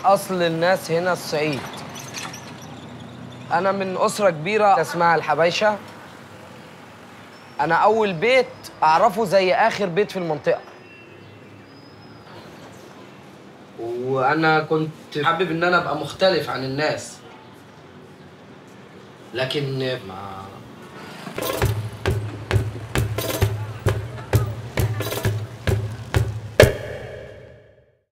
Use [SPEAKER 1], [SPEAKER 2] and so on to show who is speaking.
[SPEAKER 1] اصل الناس هنا الصعيد انا من اسره كبيره اسمها الحبايشه انا اول بيت اعرفه زي اخر بيت في المنطقه وانا كنت حابب ان انا ابقى مختلف عن الناس لكن ما